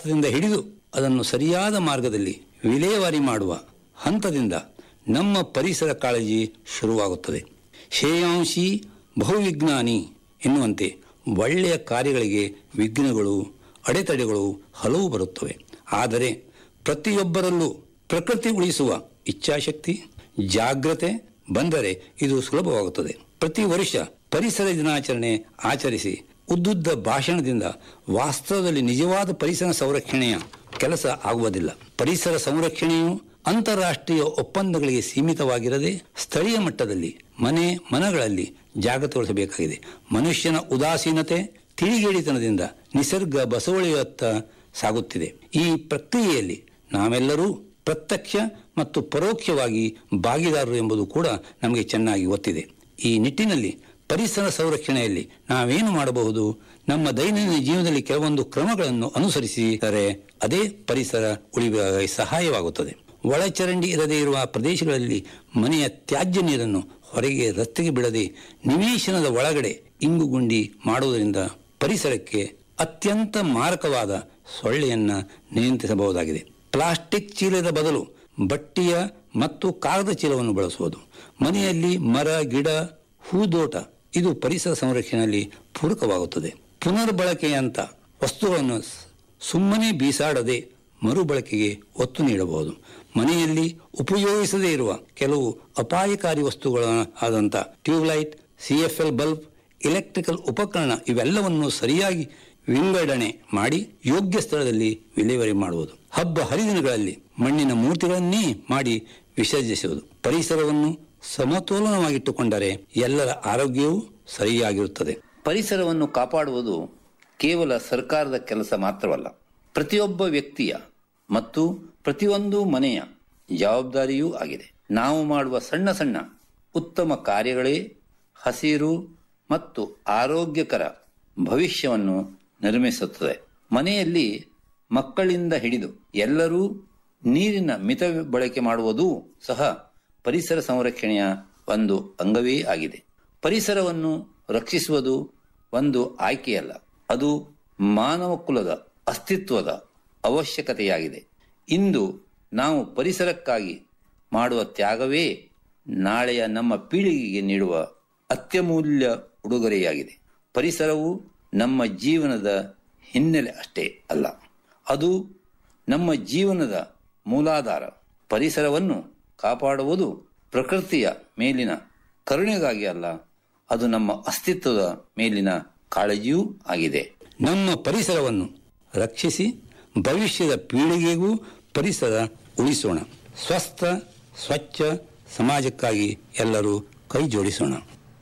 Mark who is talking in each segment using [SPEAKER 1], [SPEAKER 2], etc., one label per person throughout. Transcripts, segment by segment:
[SPEAKER 1] ಅಪಘಾತದಿಂದ ಹಿಡಿದು ಅದನ್ನು ಸರಿಯಾದ ಮಾರ್ಗದಲ್ಲಿ ವಿಲೇವಾರಿ ಮಾಡುವ ಹಂತದಿಂದ ನಮ್ಮ ಪರಿಸರ ಕಾಳಜಿ ಶುರುವಾಗುತ್ತದೆ ಶ್ರೇಯಾಂಶಿ ಬಹುವಿಜ್ಞಾನಿ ಎನ್ನುವಂತೆ ಒಳ್ಳೆಯ ಕಾರ್ಯಗಳಿಗೆ ವಿಘ್ನಗಳು ಅಡೆತಡೆಗಳು ಹಲವು ಬರುತ್ತವೆ ಆದರೆ ಪ್ರತಿಯೊಬ್ಬರಲ್ಲೂ ಪ್ರಕೃತಿ ಉಳಿಸುವ ಇಚ್ಛಾಶಕ್ತಿ ಜಾಗ್ರತೆ ಬಂದರೆ ಇದು ಸುಲಭವಾಗುತ್ತದೆ ಪ್ರತಿ ವರ್ಷ ಪರಿಸರ ದಿನಾಚರಣೆ ಆಚರಿಸಿ ಉದ್ದುದ್ದ ಭಾಷಣದಿಂದ ವಾಸ್ತವದಲ್ಲಿ ನಿಜವಾದ ಪರಿಸರ ಸಂರಕ್ಷಣೆಯ ಕೆಲಸ ಆಗುವುದಿಲ್ಲ ಪರಿಸರ ಸಂರಕ್ಷಣೆಯು ಅಂತಾರಾಷ್ಟ್ರೀಯ ಒಪ್ಪಂದಗಳಿಗೆ ಸೀಮಿತವಾಗಿರದೆ ಸ್ಥಳೀಯ ಮಟ್ಟದಲ್ಲಿ ಮನೆ ಮನಗಳಲ್ಲಿ ಜಾಗೃತಗೊಳಿಸಬೇಕಾಗಿದೆ ಮನುಷ್ಯನ ಉದಾಸೀನತೆ ತಿಳಿಗೇಡಿತನದಿಂದ ನಿಸರ್ಗ ಬಸವಳಿಯತ್ತ ಸಾಗುತ್ತಿದೆ ಈ ಪ್ರಕ್ರಿಯೆಯಲ್ಲಿ ನಾವೆಲ್ಲರೂ ಪ್ರತ್ಯಕ್ಷ ಮತ್ತು ಪರೋಕ್ಷವಾಗಿ ಭಾಗಿದಾರರು ಎಂಬುದು ಕೂಡ ನಮಗೆ ಚೆನ್ನಾಗಿ ಗೊತ್ತಿದೆ ಈ ನಿಟ್ಟಿನಲ್ಲಿ ಪರಿಸರ ಸಂರಕ್ಷಣೆಯಲ್ಲಿ ನಾವೇನು ಮಾಡಬಹುದು ನಮ್ಮ ದೈನಂದಿನ ಜೀವನದಲ್ಲಿ ಕೆಲವೊಂದು ಕ್ರಮಗಳನ್ನು ಅನುಸರಿಸಿದರೆ ಅದೇ ಪರಿಸರ ಉಳಿಯುವ ಸಹಾಯವಾಗುತ್ತದೆ ಒಳಚರಂಡಿ ಇರದೇ ಇರುವ ಪ್ರದೇಶಗಳಲ್ಲಿ ಮನೆಯ ತ್ಯಾಜ್ಯ ನೀರನ್ನು ಹೊರಗೆ ರಸ್ತೆಗೆ ಬಿಡದೆ ನಿವೇಶನದ ಒಳಗಡೆ ಇಂಗುಗುಂಡಿ ಮಾಡುವುದರಿಂದ ಪರಿಸರಕ್ಕೆ ಅತ್ಯಂತ ಮಾರಕವಾದ ಸೊಳ್ಳೆಯನ್ನ ನಿಯಂತ್ರಿಸಬಹುದಾಗಿದೆ ಪ್ಲಾಸ್ಟಿಕ್ ಚೀಲದ ಬದಲು ಬಟ್ಟೆಯ ಮತ್ತು ಕಾಗದ ಚೀಲವನ್ನು ಬಳಸುವುದು ಮನೆಯಲ್ಲಿ ಮರ ಗಿಡ ಹೂದೋಟ ಇದು ಪರಿಸರ ಸಂರಕ್ಷಣೆಯಲ್ಲಿ ಪೂರಕವಾಗುತ್ತದೆ ಪುನರ್ಬಳಕೆಯಂತ ವಸ್ತುಗಳನ್ನು ಸುಮ್ಮನೆ ಬೀಸಾಡದೆ ಮರುಬಳಕೆಗೆ ಒತ್ತು ನೀಡಬಹುದು ಮನೆಯಲ್ಲಿ ಉಪಯೋಗಿಸದೇ ಇರುವ ಕೆಲವು ಅಪಾಯಕಾರಿ ವಸ್ತುಗಳ ಆದಂಥ ಟ್ಯೂಬ್ಲೈಟ್ ಸಿಎಫ್ಎಲ್ ಬಲ್ಬ್ ಎಲೆಕ್ಟ್ರಿಕಲ್ ಉಪಕರಣ ಇವೆಲ್ಲವನ್ನು ಸರಿಯಾಗಿ ವಿಂಗಡಣೆ ಮಾಡಿ ಯೋಗ್ಯ ಸ್ಥಳದಲ್ಲಿ ವಿಲೇವಾರಿ ಮಾಡುವುದು ಹಬ್ಬ ಹರಿದಿನಗಳಲ್ಲಿ ಮಣ್ಣಿನ ಮೂರ್ತಿಗಳನ್ನೇ ಮಾಡಿ ವಿಸರ್ಜಿಸುವುದು ಪರಿಸರವನ್ನು ಸಮತೋಲನವಾಗಿಟ್ಟುಕೊಂಡರೆ ಎಲ್ಲರ ಆರೋಗ್ಯವೂ ಸರಿಯಾಗಿರುತ್ತದೆ
[SPEAKER 2] ಪರಿಸರವನ್ನು ಕಾಪಾಡುವುದು ಕೇವಲ ಸರ್ಕಾರದ ಕೆಲಸ ಮಾತ್ರವಲ್ಲ ಪ್ರತಿಯೊಬ್ಬ ವ್ಯಕ್ತಿಯ ಮತ್ತು ಪ್ರತಿಯೊಂದು ಮನೆಯ ಜವಾಬ್ದಾರಿಯೂ ಆಗಿದೆ ನಾವು ಮಾಡುವ ಸಣ್ಣ ಸಣ್ಣ ಉತ್ತಮ ಕಾರ್ಯಗಳೇ ಹಸಿರು ಮತ್ತು ಆರೋಗ್ಯಕರ ಭವಿಷ್ಯವನ್ನು ನಿರ್ಮಿಸುತ್ತದೆ ಮನೆಯಲ್ಲಿ ಮಕ್ಕಳಿಂದ ಹಿಡಿದು ಎಲ್ಲರೂ ನೀರಿನ ಮಿತ ಬಳಕೆ ಮಾಡುವುದೂ ಸಹ ಪರಿಸರ ಸಂರಕ್ಷಣೆಯ ಒಂದು ಅಂಗವೇ ಆಗಿದೆ ಪರಿಸರವನ್ನು ರಕ್ಷಿಸುವುದು ಒಂದು ಆಯ್ಕೆಯಲ್ಲ ಅದು ಮಾನವ ಕುಲದ ಅಸ್ತಿತ್ವದ ಅವಶ್ಯಕತೆಯಾಗಿದೆ ಇಂದು ನಾವು ಪರಿಸರಕ್ಕಾಗಿ ಮಾಡುವ ತ್ಯಾಗವೇ ನಾಳೆಯ ನಮ್ಮ ಪೀಳಿಗೆಗೆ ನೀಡುವ ಅತ್ಯಮೂಲ್ಯ ಉಡುಗೊರೆಯಾಗಿದೆ ಪರಿಸರವು ನಮ್ಮ ಜೀವನದ ಹಿನ್ನೆಲೆ ಅಷ್ಟೇ ಅಲ್ಲ ಅದು ನಮ್ಮ ಜೀವನದ ಮೂಲಾಧಾರ ಪರಿಸರವನ್ನು ಕಾಪಾಡುವುದು ಪ್ರಕೃತಿಯ ಮೇಲಿನ ಕರುಣೆಗಾಗಿ ಅಲ್ಲ ಅದು ನಮ್ಮ ಅಸ್ತಿತ್ವದ ಮೇಲಿನ ಕಾಳಜಿಯೂ ಆಗಿದೆ
[SPEAKER 1] ನಮ್ಮ ಪರಿಸರವನ್ನು ರಕ್ಷಿಸಿ ಭವಿಷ್ಯದ ಪೀಳಿಗೆಗೂ ಪರಿಸರ ಉಳಿಸೋಣ ಸ್ವಸ್ಥ ಸ್ವಚ್ಛ ಸಮಾಜಕ್ಕಾಗಿ ಎಲ್ಲರೂ ಕೈ ಜೋಡಿಸೋಣ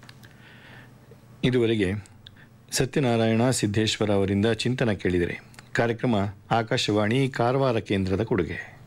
[SPEAKER 3] ಇದುವರೆಗೆ ಸತ್ಯನಾರಾಯಣ ಸಿದ್ದೇಶ್ವರ ಅವರಿಂದ ಚಿಂತನ ಕೇಳಿದರೆ ಕಾರ್ಯಕ್ರಮ ಆಕಾಶವಾಣಿ ಕಾರವಾರ ಕೇಂದ್ರದ ಕೊಡುಗೆ